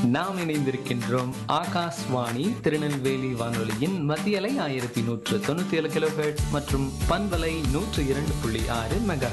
நாம் இணைந்திருக்கின்றோம் ஆகாஷ்வாணி திருநெல்வேலி வானொலியின் மத்தியலை ஆயிரத்தி நூற்று தொண்ணூத்தி ஏழு கிலோ மற்றும் பண்பலை நூற்று இரண்டு புள்ளி ஆறு மெகா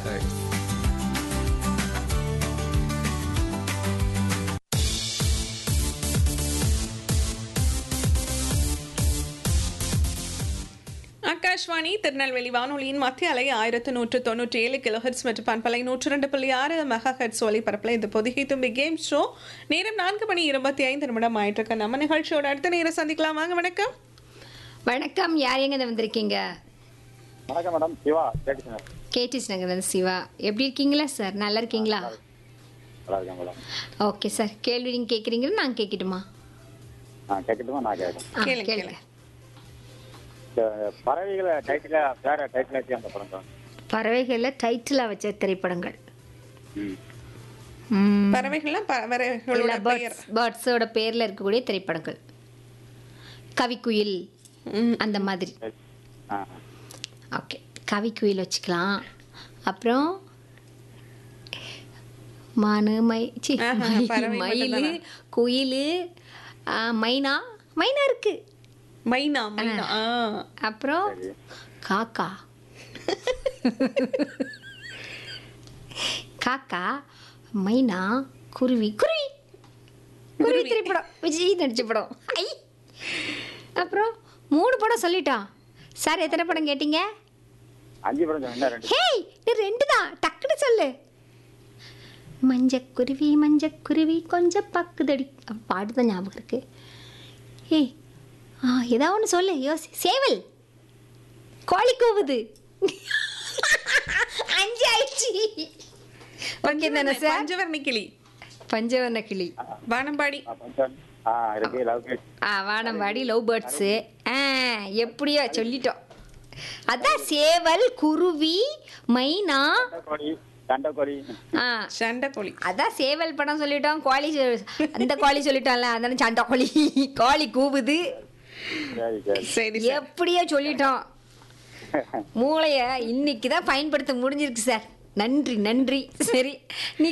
ஆகாஷ்வாணி திருநெல்வேலி வானொலியின் மத்திய அலை ஆயிரத்து நூற்று தொண்ணூற்றி ஏழு கிலோஹெட்ஸ் மற்றும் பண்பலை நூற்று ரெண்டு புள்ளி ஆறு மெகா ஹெட்ஸ் ஒலிபரப்பில் இந்த பொதிகை தும்பி கேம் ஷோ நேரம் நான்கு மணி இருபத்தி ஐந்து நிமிடம் ஆயிட்டு இருக்கு நம்ம நிகழ்ச்சியோட அடுத்த நேரம் சந்திக்கலாம் வாங்க வணக்கம் வணக்கம் யார் எங்க வந்திருக்கீங்க வணக்கம் மேடம் சிவா கேட்டுச்சுங்க கேடிஸ் நகர் சிவா எப்படி இருக்கீங்களா சார் நல்லா இருக்கீங்களா நல்லா இருக்கேன் மேடம் ஓகே சார் கேள்வி நீங்கள் கேட்குறீங்களா நான் கேட்கட்டுமா ஆ கேட்கட்டுமா நான் கேட்கறேன் ஆ, கேளுங்க, கேளுங்க இந்த பறவைகளை டைட்டில் வேற டைட்டில் வச்சு அந்த படம் தான் பறவைகளில் டைட்டிலாக வச்ச திரைப்படங்கள் ம் ம், பறவைகள்லாம் பறவைகளோட இல்ல பெயர் பேர்ட்ஸ் பேர்ட்ஸோட பேரில் இருக்கக்கூடிய திரைப்படங்கள் கவிக்குயில் ம், அந்த மாதிரி சரி. ஆ ஓகே கவிக்குயில் வச்சுக்கலாம் அப்புறம் மானு மை சி ஆஹா, மயில், பறவை மயில் மட்டும்தானா? குயில் ஆ, மைனா மைனா இருக்கு மைனா மைனா ஆ அப்புறம் சரி காக்கா காக்கா மைனா குருவி குருவி குருவி திரைப்படம் விஜய் நடிச்ச படம் ஐ அப்புறம் மூணு படம் சொல்லிட்டான் சார் எத்தனை படம் கேட்டீங்க அஞ்சு படம் சொன்னேன் இன்னும் ரெண்டு ஹேய் இது ரெண்டு தான் டக்குன்னு சொல்லு மஞ்சக்குருவி மஞ்சக்குருவி கொஞ்சம் பக்குதடி பாட்டு தான் ஞாபகம் இருக்கு ஏய் ஆ ஏதாவது ஒன்று சொல்லு யோசி சேவல் கோழி கூவுது அஞ்சு ஆயிடுச்சு ஓகே தானே சார் பஞ்சவர்ணி கிளி பஞ்சவர்ண கிளி வானம்பாடி ஆ, பஞ்சம் ஆ இருக்கு லவ் கேட் ஆ வானம்பாடி லவ் பேர்ட்ஸு ஆ எப்படியோ சொல்லிட்டோம் அதான் சேவல் குருவி மைனா கோழி சண்டைக்கோழி ஆ சண்டை கோழி அதான் சேவல் படம் சொல்லிட்டோம் கோழி சொ- அந்த கோழி சொல்லிட்டோம்ல அதான சண்டை கோழி கோழி கூவுது சரி சரி சரி சார் எப்படியோ சொல்லிட்டோம் மூளைய இன்னைக்கு தான் பயன்படுத்த முடிஞ்சிருக்கு சார் நன்றி நன்றி சரி நீ